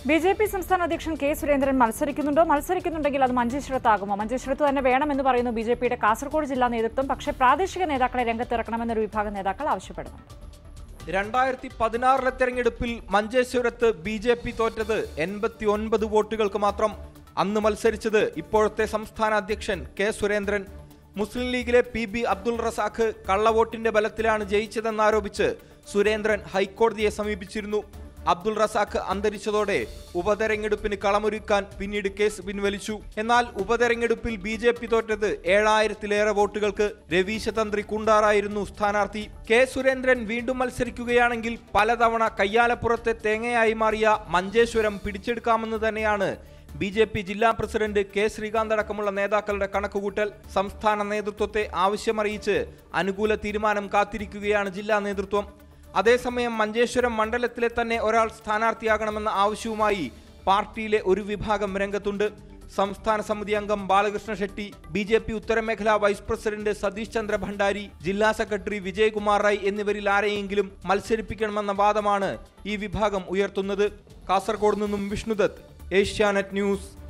B J P സംസ്ഥാന അധ്യക്ഷൻ K Surendran മത്സരിക്കുന്നുണ്ടോ മത്സരിക്കുന്നുണ്ടെങ്കിൽ അത് മഞ്ചേശ്വരത്താകുമോ മഞ്ചേശ്വരത്ത് തന്നെ വേണമെന്ന് പറയുന്നു ബി ജെ പിയുടെ കാസർഗോഡ് ജില്ലാ നേതൃത്വം പക്ഷേ പ്രാദേശിക നേതാക്കളെ രംഗത്തിറക്കണമെന്നൊരു വിഭാഗം നേതാക്കൾ ആവശ്യപ്പെടുന്നുണ്ട് രണ്ടായിരത്തി പതിനാറിലെ തെരഞ്ഞെടുപ്പിൽ മഞ്ചേശ്വരത്ത് ബി ജെ പി തോറ്റത് എൺപത്തി ഒൻപത് വോട്ടുകൾക്ക് മാത്രം അന്ന് മത്സരിച്ചത് ഇപ്പോഴത്തെ സംസ്ഥാന അധ്യക്ഷൻ കെ സുരേന്ദ്രൻ മുസ്ലിം ലീഗിലെ പി ബി അബ്ദുൾ റസാഖ് കള്ളവോട്ടിന്റെ ബലത്തിലാണ് ജയിച്ചതെന്നാരോപിച്ച് സുരേന്ദ്രൻ ഹൈക്കോടതിയെ സമീപിച്ചിരുന്നു അബ്ദുൾ റസാഖ് അന്തരിച്ചതോടെ ഉപതെരഞ്ഞെടുപ്പിന് കളമൊരുക്കാൻ പിന്നീട് കേസ് പിൻവലിച്ചു എന്നാൽ ഉപതെരഞ്ഞെടുപ്പിൽ ബി ജെ പി തോറ്റത് ഏഴായിരത്തിലേറെ വോട്ടുകൾക്ക് രവീശ തന്ത്രി കുണ്ടാറായിരുന്നു സ്ഥാനാർത്ഥി കെ സുരേന്ദ്രൻ വീണ്ടും മത്സരിക്കുകയാണെങ്കിൽ പലതവണ കയ്യാലപ്പുറത്തെ തേങ്ങയായി മാറിയ മഞ്ചേശ്വരം പിടിച്ചെടുക്കാമെന്ന് തന്നെയാണ് ബി ജെ പി ജില്ലാ പ്രസിഡന്റ് കെ ശ്രീകാന്ത് അടക്കമുള്ള നേതാക്കളുടെ കണക്കുകൂട്ടൽ സംസ്ഥാന നേതൃത്വത്തെ ആവശ്യമറിയിച്ച് അനുകൂല തീരുമാനം കാത്തിരിക്കുകയാണ് ജില്ലാ നേതൃത്വം അതേസമയം മഞ്ചേശ്വരം മണ്ഡലത്തിലെ തന്നെ ഒരാൾ സ്ഥാനാർത്ഥിയാകണമെന്ന ആവശ്യവുമായി പാർട്ടിയിലെ ഒരു വിഭാഗം രംഗത്തുണ്ട് സംസ്ഥാന സമിതി അംഗം Balakrishna Shetty B J P ഉത്തരമേഖലാ വൈസ് പ്രസിഡന്റ് സതീഷ് ചന്ദ്ര ഭണ്ഡാരി ജില്ലാ സെക്രട്ടറി വിജയകുമാർ റായ് എന്നിവരിൽ ആരെയെങ്കിലും മത്സരിപ്പിക്കണമെന്ന വാദമാണ് ഈ വിഭാഗം ഉയർത്തുന്നത് കാസർഗോഡ് നിന്നും വിഷ്ണുദത്ത് ഏഷ്യാനെറ്റ് ന്യൂസ്